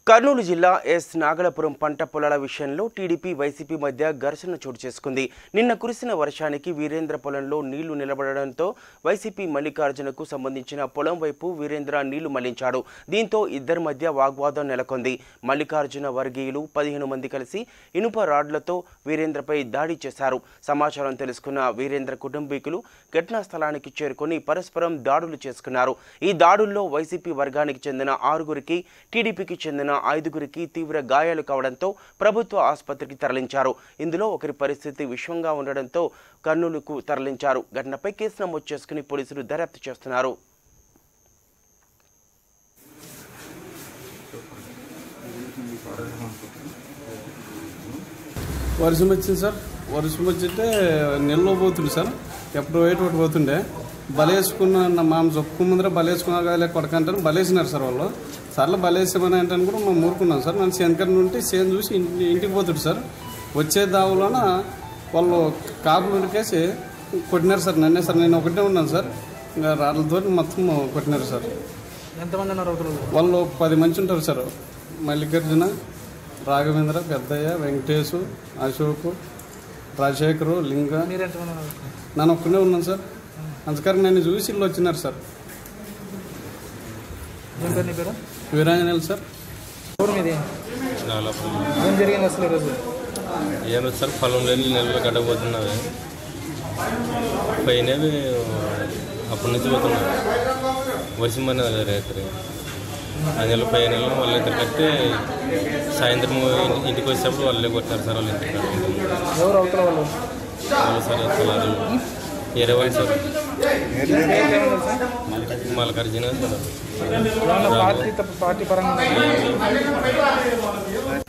కర్నూలు జిల్లా ఎస్ నాగలపురం పంట పొలాల విషయంలో టీడీపీ వైసీపీ మధ్య ఘర్షణ చోటు చేసుకుంది నిన్న కురిసిన వర్షానికి వీరేంద్ర పొలంలో నీళ్లు నిలబడడంతో వైసీపీ మల్లికార్జునకు సంబంధించిన పొలం వైపు వీరేంద్ర నీళ్లు మళ్లించాడు దీంతో ఇద్దరి మధ్య వాగ్వాదం నెలకొంది మల్లికార్జున వర్గీయులు పదిహేను మంది కలిసి ఇనుప రాడ్లతో వీరేంద్రపై దాడి చేశారు సమాచారం తెలుసుకున్న వీరేంద్ర కుటుంబీకులు ఘటనా స్థలానికి చేరుకొని పరస్పరం దాడులు చేసుకున్నారు ఈ దాడుల్లో వైసీపీ వర్గానికి చెందిన ఆరుగురికి టీడీపీకి చెందిన ఐదుగురికి తీవ్ర గాయాలు కావడంతో ప్రభుత్వ ఆసుపత్రికి తరలించారు ఇందులో ఒకరి పరిస్థితి విషమంగా ఉండడంతో కర్నూలుకు తరలించారు ఘటనపై కేసు నమోదు చేసుకుని పోలీసులు దర్యాప్తు చేస్తున్నారు వర్షం వచ్చింది సార్ వర్షం వచ్చింటే నెలలో పోతుంది సార్ ఎప్పుడు వైట్ ఒకటి పోతుండే బలేసుకున్న నా మామ చొక్కు ముందర బలేసుకున్నా కానీ కొడకంటారు బలేసినారు సార్ వాళ్ళు సర్లే బలేసామని అంటే కూడా మేము ఊరుకున్నాం సార్ నన్ను సేనకర్ నుండి సేన్ చూసి ఇంటి ఇంటికి పోతుంది సార్ వచ్చే దావులోన వాళ్ళు కాపులు ఉడికేసి కొట్టినారు సార్ నన్నే సార్ నేను ఒకటే ఉన్నాను సార్ ఇంకా రాళ్ళతో మొత్తం కొట్టినారు సార్ ఎంతమంది ఉన్నారు అవతల వాళ్ళు పది మంది ఉంటారు సార్ మల్లికార్జున రాఘవేంద్ర పెద్దయ్య వెంకటేశు అశోక్ రాజశేఖరు లింగ మీరు ఎంతమంది ఉన్నారు నన్ను ఒక్కనే ఉన్నాను సార్ అందుకని నన్ను చూసి ఇల్లు వచ్చినారు సార్ ఏం పేరు నీ పేరు వీరాంజనేయులు సార్ ఊరు మీది నాలుగు ఏం జరిగింది అసలు ఈరోజు ఏమి సార్ పొలం లేని నెలలు గడ్డపోతున్నవి పోయినవి అప్పటి నుంచి పోతున్నాయి వర్షం అనేది రైతు ఆ నెల పై నెలలు వాళ్ళ ఇద్దరు కట్టి సాయంత్రం ఇంటి- ఇంటికి వచ్చేటప్పుడు వాళ్ళే కొట్టారు సార్ వాళ్ళ ఇంటికి ఎవరు అవతల వాళ్ళు వాళ్ళు సార్ తెల్లారు వేరే వాళ్ళు సార్ పేర్లు ఏమన్నా తెలుసా? మల్లికార్జున సార్ ఏమన్నా పార్టీ తప్ప పార్టీ పరంగా ఉందా?